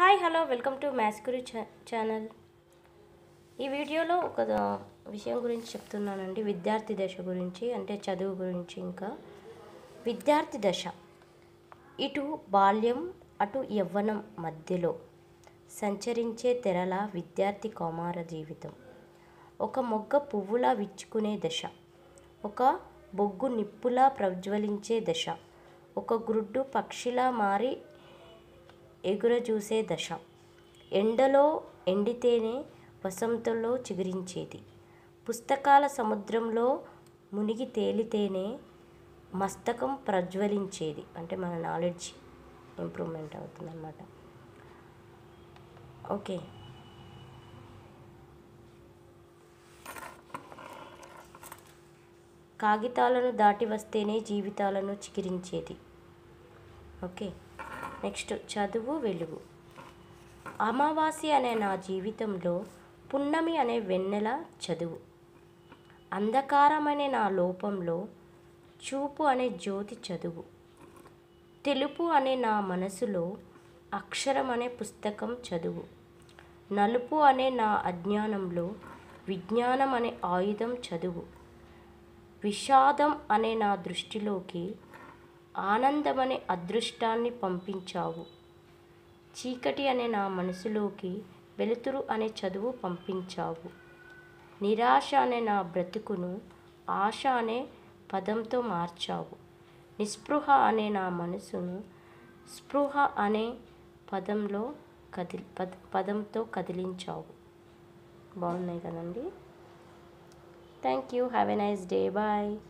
hi hello welcome to maths Guri channel ఈ వీడియోలో ఒక ద- విషయం గురించి చెప్తున్నానండి విద్యార్థి దశ గురించి అంటే చదువు గురించి ఇంకా విద్యార్థి దశ ఇటు బాల్యం అటు యవ్వనం మధ్యలో సంచరించే తెరల విద్యార్థి కౌమార జీవితం ఒక మొగ్గ పువ్వులా విచ్చుకునే దశ ఒక బొగ్గు నిప్పులా ప్రజ్వలించే దశ ఒక గ్రుడ్డు పక్షిలా మారి ఎగురజూసే దశ ఎండలో ఎండితేనే వసంతంలో చిగురించేది పుస్తకాల సముద్రంలో మునిగి తేలితేనే మస్తకం ప్రజ్వలించేది అంటే మన నాలెడ్జ్ ఇంప్రూవ్మెంట్ అవుతుందన్నమాట ఓకే కాగితాలను దాటి వస్తేనే జీవితాలను చికిరించేది ఓకే నెక్స్ట్ చదువు వెలుగు అమావాస్య అనే నా జీవితంలో పున్నమి అనే వెన్నెల చదువు అంధకారమనే నా లోపంలో చూపు అనే జ్యోతి చదువు తెలుపు అనే నా మనసులో అక్షరం అనే పుస్తకం చదువు నలుపు అనే నా అజ్ఞానంలో విజ్ఞానం అనే ఆయుధం చదువు విషాదం అనే నా దృష్టిలోకి ఆనందమనే అదృష్టాన్ని పంపించావు చీకటి అనే నా మనసులోకి వెలుతురు అనే చదువు పంపించావు నిరాశ అనే నా బ్రతుకును ఆశ అనే పదంతో మార్చావు నిస్పృహ అనే నా మనసును స్పృహ అనే పదంలో కదిలి పద పదంతో కదిలించావు బాగున్నాయి కదండి thank you have a nice day bye